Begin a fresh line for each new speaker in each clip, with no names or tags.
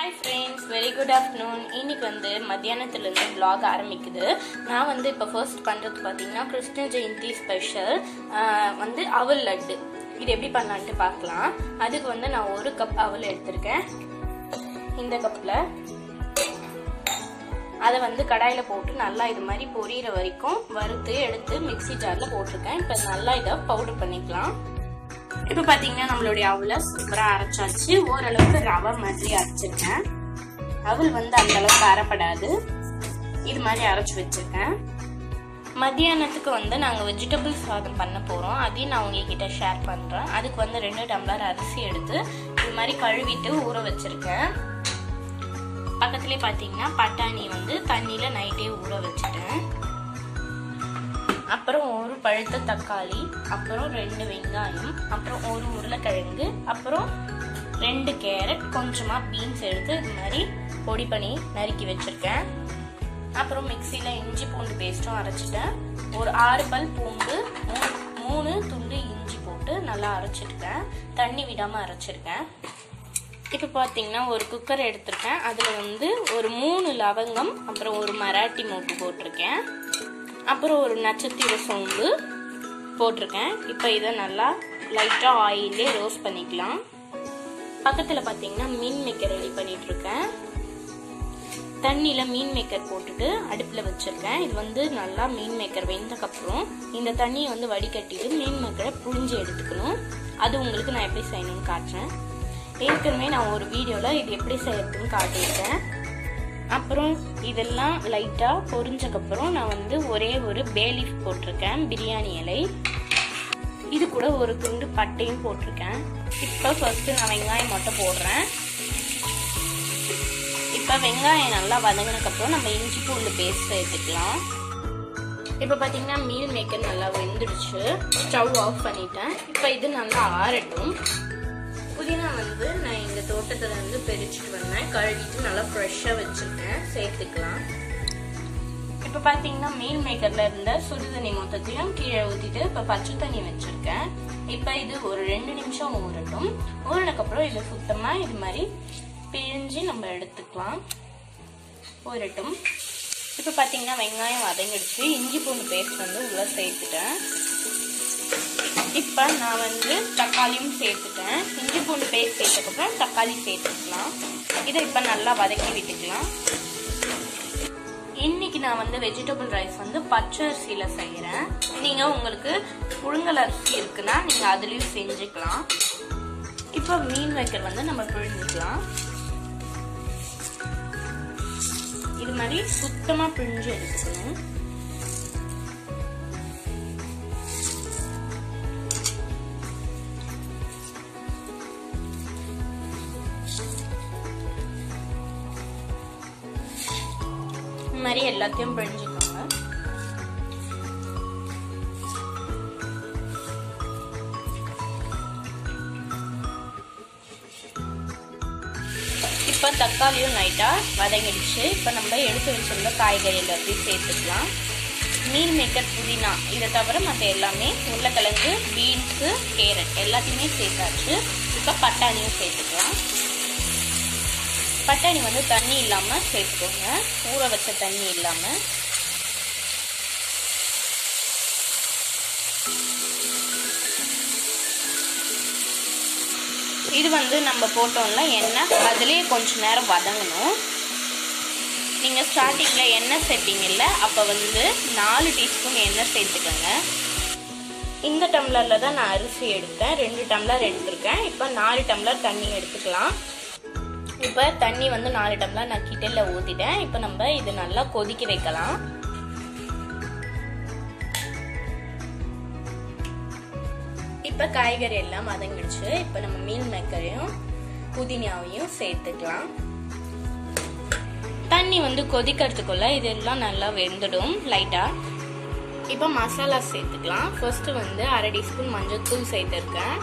hi friends very good afternoon இன்னைக்கு வந்து மத்தியானத்துலேருந்து vlog ஆரம்பிக்குது நான் வந்து இப்போ ஃபர்ஸ்ட் பண்ணுறது பார்த்தீங்கன்னா கிருஷ்ண ஜெயந்தி ஸ்பெஷல் வந்து அவல் லட்டு இது எப்படி பண்ணலான்ட்டு பார்க்கலாம் அதுக்கு வந்து நான் ஒரு கப் அவல் எடுத்திருக்கேன் இந்த கப்பில் அதை வந்து கடாயில் போட்டு நல்லா இது மாதிரி பொரியிற வரைக்கும் வறுத்து எடுத்து மிக்ஸி ஜாரில் போட்டிருக்கேன் இப்போ நல்லா இதை பவுடர் பண்ணிக்கலாம் இப்போ பார்த்தீங்கன்னா நம்மளுடைய அவலை சூப்பராக அரைச்சாச்சு ஓரளவுக்கு ரவை மாதிரி அரைச்சிருக்கேன் அவல் வந்து அந்த அளவுக்கு அரைப்படாது இது மாதிரி அரைச்சி வச்சிருக்கேன் மத்தியானத்துக்கு வந்து நாங்கள் வெஜிடபிள் சாதம் பண்ண போகிறோம் அதையும் நான் உங்ககிட்ட ஷேர் பண்ணுறேன் அதுக்கு வந்து ரெண்டு டம்ளர் அரிசி எடுத்து இது மாதிரி கழுவிட்டு ஊற வச்சிருக்கேன் பக்கத்துலேயே பார்த்தீங்கன்னா பட்டாணி வந்து தண்ணியில் நைட்டே ஊற வச்சுட்டேன் அப்புறம் ஒரு பழுத்த தக்காளி அப்புறம் ரெண்டு வெங்காயம் அப்புறம் ஒரு உருளைக்கிழங்கு அப்புறம் ரெண்டு கேரட் கொஞ்சமாக பீன்ஸ் எடுத்து இது மாதிரி பொடி பண்ணி நறுக்கி வச்சுருக்கேன் அப்புறம் மிக்சியில் இஞ்சி பூண்டு பேஸ்ட்டும் அரைச்சிட்டேன் ஒரு ஆறு பல் பூண்டு மூணு மூணு துண்டு இஞ்சி போட்டு நல்லா அரைச்சிருக்கேன் தண்ணி விடாமல் அரைச்சிருக்கேன் இப்போ பார்த்தீங்கன்னா ஒரு குக்கர் எடுத்திருக்கேன் அதில் வந்து ஒரு மூணு லவங்கம் அப்புறம் ஒரு மராட்டி மூக்கு போட்டிருக்கேன் அப்புறம் ஒரு நட்சத்திர சோம்பு போட்டிருக்கேன் இப்போ இதை நல்லா லைட்டாக ஆயிலே ரோஸ்ட் பண்ணிக்கலாம் பக்கத்தில் பார்த்தீங்கன்னா மீன் மேக்கர் ரெடி பண்ணிட்டு இருக்கேன் தண்ணியில் மீன் மேக்கர் போட்டுட்டு அடுப்பில் வச்சுருக்கேன் இது வந்து நல்லா மீன் மேக்கர் வெந்தக்கப்புறம் இந்த தண்ணியை வந்து வடிகட்டிட்டு மீன் மேக்கரை புழிஞ்சு எடுத்துக்கணும் அது உங்களுக்கு நான் எப்படி செய்யணும்னு காட்டுறேன் ஏற்கனவே நான் ஒரு வீடியோவில் இது எப்படி செய்யறதுன்னு காட்டியிருக்கேன் அப்புறம் இதெல்லாம் லைட்டாக பொரிஞ்சக்கப்புறம் நான் வந்து ஒரே ஒரு பேலீஃப் போட்டிருக்கேன் பிரியாணி இலை இது கூட ஒரு துண்டு பட்டையும் போட்டிருக்கேன் இப்போ ஃபர்ஸ்ட் நான் வெங்காயம் மட்டும் போடுறேன் இப்போ வெங்காயம் நல்லா வதங்கினக்கப்புறம் நம்ம இஞ்சி பூண்டு பேஸ்ட் சேர்த்துக்கலாம் இப்போ பார்த்தீங்கன்னா மீல் மேக்கர் நல்லா வெந்துடுச்சு ஸ்டவ் ஆஃப் பண்ணிட்டேன் இப்போ இது நல்லா ஆறட்டும் புதினா வந்து நான் எங்கள் தோட்டத்தில் இருந்து பறிச்சுட்டு வந்தேன் கழுவிட்டு நல்லா ஃப்ரெஷ்ஷாக வச்சுருக்கேன் சேர்த்துக்கலாம் இப்போ பார்த்தீங்கன்னா மீன் மேக்கரில் இருந்த சுடு தண்ணி மொத்தத்தையும் கீழே ஊற்றிட்டு இப்போ பச்சை தண்ணி வச்சுருக்கேன் இப்போ இது ஒரு ரெண்டு நிமிஷம் ஊறட்டும் ஊறினக்கப்புறம் இதை சுத்தமாக இது மாதிரி பிழிஞ்சு நம்ம எடுத்துக்கலாம் ஊறட்டும் இப்போ பார்த்தீங்கன்னா வெங்காயம் வதங்கிடுச்சு இஞ்சி பூண்டு பேஸ்ட் வந்து உள்ளே சேர்த்துட்டேன் இப்போ நான் வந்து தக்காளியும் சேர்த்துட்டேன் இஞ்சி பூண்டு பேஸ்ட் சேர்த்ததுக்கப்புறம் தக்காளி சேர்த்துக்கலாம் இதை இப்போ நல்லா வதக்கி விட்டுக்கலாம் இன்னைக்கு நான் வந்து வெஜிடபிள் ரைஸ் வந்து பச்சை அரிசியில் செய்கிறேன் நீங்கள் உங்களுக்கு புழுங்கல் அரிசி இருக்குன்னா நீங்கள் அதுலேயும் செஞ்சுக்கலாம் இப்போ மீன் வைக்கர் வந்து நம்ம பிழிஞ்சுக்கலாம் இது மாதிரி சுத்தமாக பிழிஞ்சு எடுத்துக்கணும் இந்த மாதிரி எல்லாத்தையும் பிழிஞ்சுக்கோங்க இப்போ தக்காளியும் நைட்டாக வதங்கிடுச்சு இப்போ நம்ம எடுத்து வச்சிருந்த காய்கறி எல்லாத்தையும் சேர்த்துக்கலாம் மீன் மேக்கர் புதினா இதை தவிர மற்ற எல்லாமே உருளைக்கிழங்கு பீன்ஸு கேரட் எல்லாத்தையுமே சேர்த்தாச்சு இப்போ பட்டாணியும் சேர்த்துக்கலாம் பட்டாணி வந்து தண்ணி இல்லாமல் சேர்த்துக்கோங்க ஊற வச்ச தண்ணி இல்லாமல் இது வந்து நம்ம போட்டோம்ல எண்ணெய் அதுலேயே கொஞ்ச நேரம் வதங்கணும் நீங்கள் ஸ்டார்டிங்கில் எண்ணெய் சேர்ப்பீங்கல்ல அப்போ வந்து நாலு டீஸ்பூன் எண்ணெய் சேர்த்துக்கோங்க இந்த டம்ளரில் தான் நான் அரிசி எடுத்தேன் ரெண்டு டம்ளர் எடுத்திருக்கேன் இப்போ நாலு டம்ளர் தண்ணி எடுத்துக்கலாம் இப்போ தண்ணி வந்து நாலு டம்ளர் நான் கிட்டலில் ஊற்றிட்டேன் இப்போ நம்ம இது நல்லா கொதிக்க வைக்கலாம் இப்போ காய்கறி எல்லாம் வதங்கிடுச்சு இப்போ நம்ம மீன் மேக்கரையும் புதினாவையும் சேர்த்துக்கலாம் தண்ணி வந்து கொதிக்கிறதுக்குள்ள இதெல்லாம் நல்லா வெந்துடும் லைட்டாக இப்போ மசாலா சேர்த்துக்கலாம் ஃபர்ஸ்ட் வந்து அரை டீஸ்பூன் மஞ்சள்தூள் சேர்த்துருக்கேன்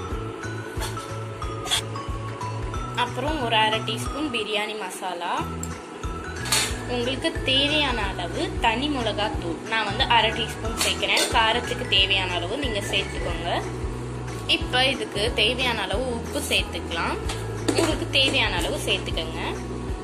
அப்புறம் ஒரு அரை டீஸ்பூன் பிரியாணி மசாலா உங்களுக்கு தேவையான அளவு தனி மிளகாத்தூள் நான் வந்து அரை டீஸ்பூன் சேர்க்குறேன் காரத்துக்கு தேவையான அளவு நீங்கள் சேர்த்துக்கோங்க இப்போ இதுக்கு தேவையான அளவு உப்பு சேர்த்துக்கலாம் உங்களுக்கு தேவையான அளவு சேர்த்துக்கோங்க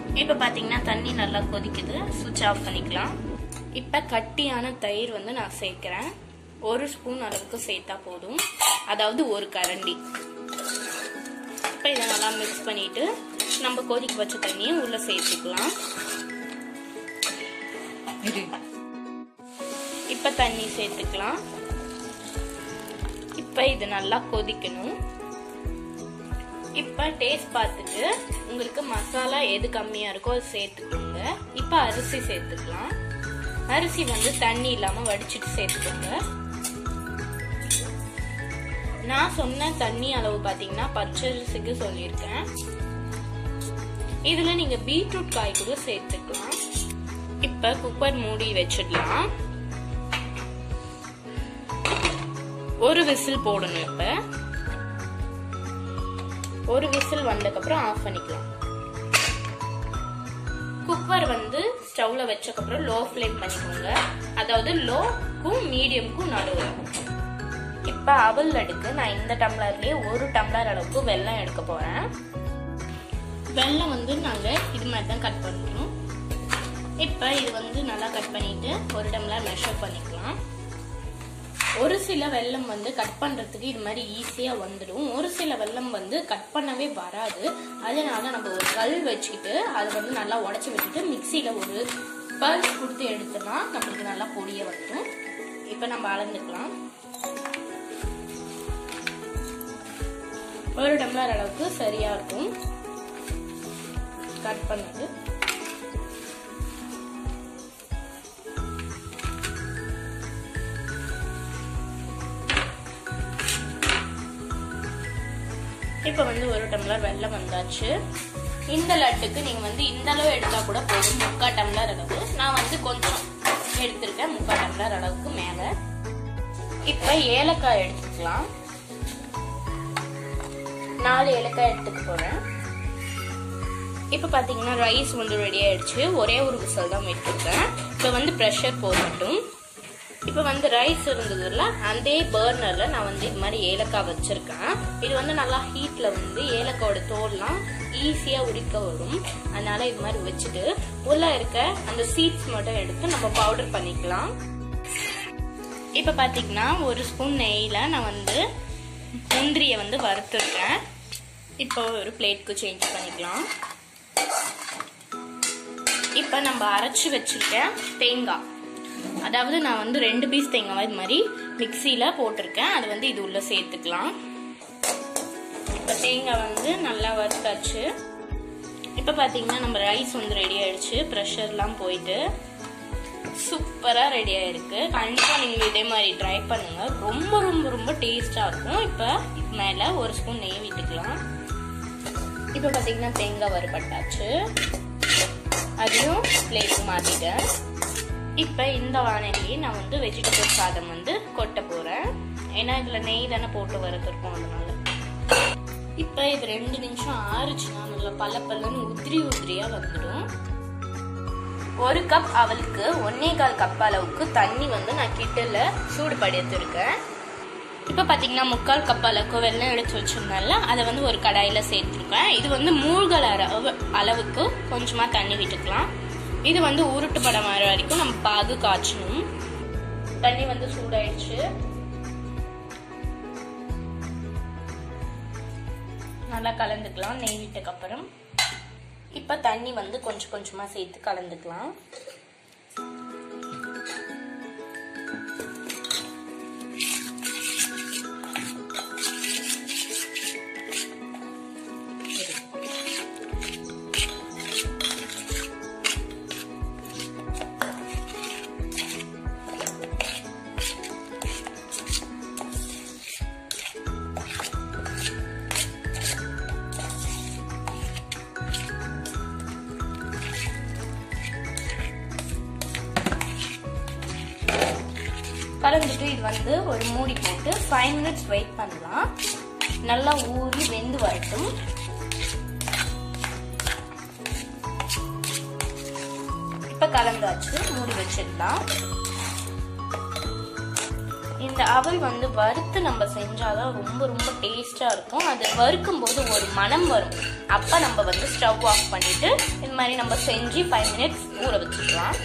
இப்போ பார்த்தீங்கன்னா தண்ணி நல்லா கொதிக்குது சுவிட்ச் ஆஃப் பண்ணிக்கலாம் இப்போ கட்டியான தயிர் வந்து நான் சேர்க்குறேன் ஒரு ஸ்பூன் அளவுக்கு சேர்த்தா போதும் அதாவது ஒரு கரண்டி இப்போ இதை நல்லா மிக்ஸ் பண்ணிட்டு நம்ம கொதிக்க வச்ச தண்ணியை உள்ள சேர்த்துக்கலாம் இப்போ தண்ணி சேர்த்துக்கலாம் இப்போ இது நல்லா கொதிக்கணும் இப்போ டேஸ்ட் பார்த்துட்டு உங்களுக்கு மசாலா எது கம்மியாக இருக்கோ அது சேர்த்துக்கோங்க இப்போ அரிசி சேர்த்துக்கலாம் அரிசி வந்து தண்ணி இல்லாமல் வடிச்சிட்டு சேர்த்துக்கோங்க நான் சொன்ன தண்ணி அளவு பார்த்தீங்கன்னா பச்சரிசிக்கு சொல்லியிருக்கேன் இதில் நீங்கள் பீட்ரூட் காய் கூட சேர்த்துக்கலாம் இப்போ குக்கர் மூடி வச்சிடலாம் ஒரு விசில் போடணும் இப்போ ஒரு விசில் வந்ததுக்கப்புறம் ஆஃப் பண்ணிக்கலாம் குக்கர் வந்து ஸ்டவ்ல வச்சக்கப்புறம் லோ ஃப்ளேம் பண்ணிக்கோங்க அதாவது லோக்கும் மீடியம்க்கும் நடுவில் இப்போ அவல் எடுக்க நான் இந்த டம்ளர்லேயே ஒரு டம்ளர் அளவுக்கு வெல்லம் எடுக்க போகிறேன் வெல்லம் வந்து நாங்கள் இது மாதிரி தான் கட் பண்ணுறோம் இப்போ இது வந்து நல்லா கட் பண்ணிட்டு ஒரு டம்ளர் மெஷர் பண்ணிக்கலாம் ஒரு சில வெல்லம் வந்து கட் பண்ணுறதுக்கு இது மாதிரி ஈஸியாக வந்துடும் ஒரு சில வெல்லம் வந்து கட் பண்ணவே வராது அதனால நம்ம ஒரு கல் வச்சுக்கிட்டு அதை வந்து நல்லா உடச்சி வச்சுட்டு மிக்சியில் ஒரு பல்ஸ் கொடுத்து எடுத்தோம்னா நம்மளுக்கு நல்லா பொடியை வந்துடும் இப்போ நம்ம அளந்துக்கலாம் ஒரு டம்ளர் அளவுக்கு சரியா இருக்கும் கட் பண்ணது இப்போ வந்து ஒரு டம்ளர் வெள்ளம் வந்தாச்சு இந்த லட்டுக்கு நீங்க வந்து இந்த அளவு எடுத்தா கூட போதும் முக்கால் டம்ளர் அளவு நான் வந்து கொஞ்சம் எடுத்திருக்கேன் முக்கால் டம்ளர் அளவுக்கு மேல இப்ப ஏலக்காய் எடுத்துக்கலாம் நாலு ஏலக்காய் எடுத்துக்க போறேன் இப்போ பார்த்தீங்கன்னா ரைஸ் வந்து ரெடி ஆயிடுச்சு ஒரே ஒரு விசல் தான் விட்டுருக்கேன் இப்போ வந்து ப்ரெஷர் போகட்டும் இப்போ வந்து ரைஸ் இருந்ததுல அதே பர்னரில் நான் வந்து இது மாதிரி ஏலக்காய் வச்சுருக்கேன் இது வந்து நல்லா ஹீட்டில் வந்து ஏலக்காயோட தோல்லாம் ஈஸியாக உரிக்க வரும் அதனால இது மாதிரி வச்சுட்டு உள்ள இருக்க அந்த சீட்ஸ் மட்டும் எடுத்து நம்ம பவுடர் பண்ணிக்கலாம் இப்போ பார்த்தீங்கன்னா ஒரு ஸ்பூன் நெய்யில் நான் வந்து முந்திரியை வந்து வறுத்துருக்கேன் இப்போ ஒரு பிளேட்க்கு சேஞ்ச் பண்ணிக்கலாம் இப்போ நம்ம அரைச்சி வச்சிருக்கேன் தேங்காய் அதாவது நான் வந்து ரெண்டு பீஸ் தேங்காய் இது மாதிரி மிக்சியில் போட்டிருக்கேன் அது வந்து இது உள்ள சேர்த்துக்கலாம் இப்போ தேங்காய் வந்து நல்லா வறுத்தாச்சு இப்போ பார்த்தீங்கன்னா நம்ம ரைஸ் வந்து ரெடி ஆயிடுச்சு ப்ரெஷர்லாம் போயிட்டு சூப்பராக ரெடி ஆயிருக்கு கண்டிப்பாக நீங்கள் இதே மாதிரி ட்ரை பண்ணுங்க ரொம்ப ரொம்ப ரொம்ப டேஸ்டாக இருக்கும் இப்போ இது மேலே ஒரு ஸ்பூன் நெய் விட்டுக்கலாம் இப்போ பார்த்தீங்கன்னா தேங்காய் வறுபட்டாச்சு அதையும் பிளேட்டுக்கு மாற்றிட்டேன் இப்போ இந்த வானலியே நான் வந்து வெஜிடபிள் சாதம் வந்து கொட்ட போகிறேன் ஏன்னா இதில் நெய் தானே போட்டு வறுத்துருக்கோம் அதனால இப்போ இது ரெண்டு நிமிஷம் ஆறுச்சுன்னா நல்லா பல்ல பல்லன்னு உதிரி உதிரியாக வந்துடும் ஒரு கப் அவளுக்கு ஒன்னே கால் கப் அளவுக்கு தண்ணி வந்து நான் கிட்டல சூடு படுத்திருக்கேன் இப்போ பார்த்தீங்கன்னா முக்கால் கப் அளவுக்கு வெள்ளம் எடுத்து வச்சிருந்தேன்ல அதை வந்து ஒரு கடாயில் சேர்த்துருக்கேன் இது வந்து மூழ்கல் அளவு அளவுக்கு கொஞ்சமாக தண்ணி விட்டுக்கலாம் இது வந்து உருட்டு படம் வர வரைக்கும் நம்ம பாகு காய்ச்சணும் தண்ணி வந்து சூடாயிடுச்சு நல்லா கலந்துக்கலாம் நெய் விட்டக்கு அப்புறம் இப்போ தண்ணி வந்து கொஞ்சம் கொஞ்சமாக சேர்த்து கலந்துக்கலாம் கலந்துட்டு இது வந்து ஒரு மூடி போட்டு ஃபைவ் மினிட்ஸ் வெயிட் பண்ணலாம் நல்லா ஊறி வெந்து வரட்டும் இப்ப கலந்தாச்சு மூடி வச்சிடலாம் இந்த அவல் வந்து வறுத்து நம்ம செஞ்சாதான் ரொம்ப ரொம்ப டேஸ்டா இருக்கும் அது வறுக்கும் போது ஒரு மனம் வரும் அப்ப நம்ம வந்து ஸ்டவ் ஆஃப் பண்ணிட்டு இது மாதிரி நம்ம செஞ்சு ஃபைவ் மினிட்ஸ் ஊற வச்சுக்கலாம்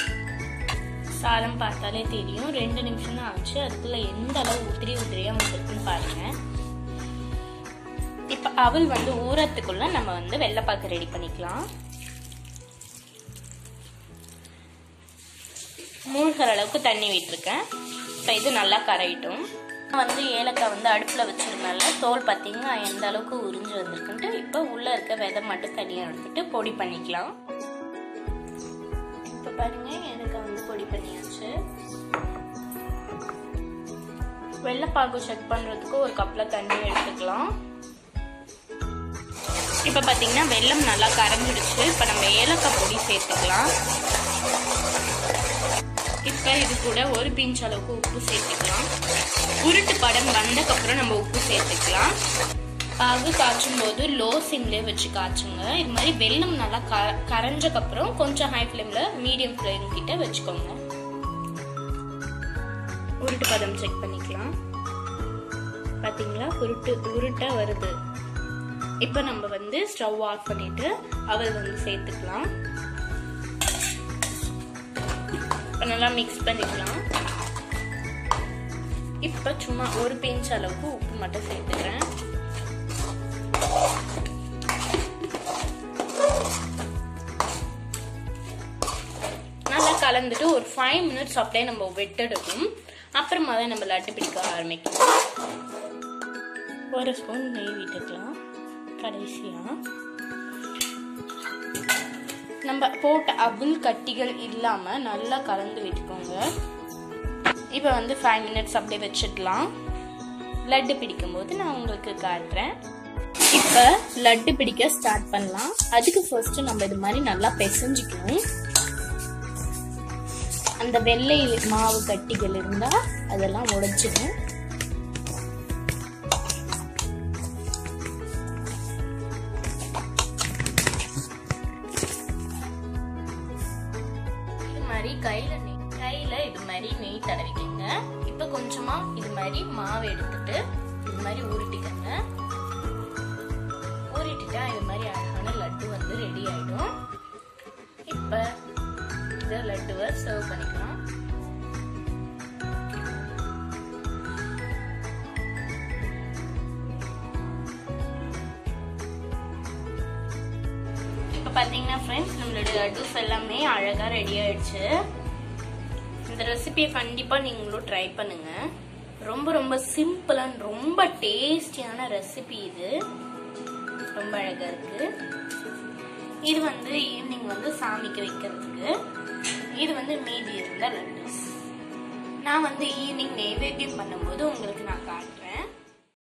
சாதம் பார்த்தாலே தெரியும் ரெண்டு நிமிஷம் தான் ஆச்சு அதுக்குள்ள எந்த அளவு உதிரி உதிரியா வந்துருக்குன்னு பாருங்க இப்ப அவல் வந்து ஊறத்துக்குள்ள நம்ம வந்து வெள்ளைப்பாக்கு ரெடி பண்ணிக்கலாம் மூழ்கிற அளவுக்கு தண்ணி விட்டுருக்கேன் இப்போ இது நல்லா கரையிட்டும் நான் வந்து ஏலக்காய் வந்து அடுப்பில் வச்சிருந்தால தோல் பார்த்தீங்கன்னா எந்த அளவுக்கு உறிஞ்சு வந்திருக்குன்ட்டு இப்போ உள்ளே இருக்க விதை மட்டும் தனியாக எடுத்துட்டு பொடி பண்ணிக்கலாம் இப்போ பாருங்க ஏலக்காய் வந்து பொடி பண்ணியாச்சு வெள்ளைப்பாகு செக் பண்ணுறதுக்கு ஒரு கப்பில் தண்ணி எடுத்துக்கலாம் இப்போ பார்த்தீங்கன்னா வெல்லம் நல்லா கரைஞ்சிடுச்சு இப்போ நம்ம ஏலக்காய் பொடி சேர்த்துக்கலாம் இப்போ இது கூட ஒரு பிஞ்ச் அளவுக்கு உப்பு சேர்த்துக்கலாம் உருட்டு படம் வந்தக்கப்புறம் நம்ம உப்பு சேர்த்துக்கலாம் பாகு காய்ச்சும் போது லோ சிம்லேயே வச்சு காய்ச்சுங்க இது மாதிரி வெல்லம் நல்லா க கரைஞ்சக்கப்புறம் கொஞ்சம் ஹை ஃப்ளேமில் மீடியம் ஃப்ளேம் கிட்ட வச்சுக்கோங்க உருட்டு பதம் செக் பண்ணிக்கலாம் பார்த்தீங்களா உருட்டு உருட்டா வருது இப்போ நம்ம வந்து ஸ்டவ் ஆஃப் பண்ணிட்டு அவல் வந்து சேர்த்துக்கலாம் இப்போ நல்லா மிக்ஸ் பண்ணிக்கலாம் இப்போ சும்மா ஒரு பிஞ்ச் அளவுக்கு உப்பு மட்டும் சேர்த்துக்கிறேன் நல்லா கலந்துட்டு ஒரு ஃபைவ் மினிட்ஸ் அப்படியே நம்ம விட்டுடுவோம் அப்புறமா தான் நம்ம லட்டு பிடிக்க ஆரம்பிக்கலாம் ஒரு ஸ்பூன் நெய் விட்டுக்கலாம் கடைசியாக நம்ம போட்ட அபுல் கட்டிகள் இல்லாமல் நல்லா கலந்து விட்டுக்கோங்க இப்போ வந்து ஃபைவ் மினிட்ஸ் அப்படியே வச்சிடலாம் லட்டு பிடிக்கும்போது நான் உங்களுக்கு காட்டுறேன் இப்போ லட்டு பிடிக்க ஸ்டார்ட் பண்ணலாம் அதுக்கு ஃபர்ஸ்ட் நம்ம இது மாதிரி நல்லா பிசைஞ்சிக்கணும் அந்த வெள்ளை மாவு கட்டிகள் இருந்தால் அதெல்லாம் உடைச்சிடும் இது மாதிரி கையில நெய் கையில இது மாதிரி நெய் தடவிக்கங்க இப்ப கொஞ்சமா இது மாதிரி மாவு எடுத்துட்டு இது மாதிரி உருட்டிக்கங்க உருட்டிட்டா இது மாதிரி அழகான லட்டு வந்து ரெடி ஆயிடும் இப்ப இந்த லட்டுவை சர்வ் பண்ணிக்கலாம் இப்போ பார்த்தீங்கன்னா ஃப்ரெண்ட்ஸ் நம்மளோட லட்டுஸ் எல்லாமே அழகாக ரெடி ஆயிடுச்சு இந்த ரெசிபியை கண்டிப்பாக நீங்களும் ட்ரை பண்ணுங்க ரொம்ப ரொம்ப சிம்பிள் அண்ட் ரொம்ப டேஸ்டியான ரெசிபி இது ரொம்ப அழகாக இருக்கு இது வந்து ஈவினிங் வந்து சாமிக்கு வைக்கிறதுக்கு இது வந்து மீதி இருந்த லட்டுஸ் நான் வந்து ஈவினிங் நெய்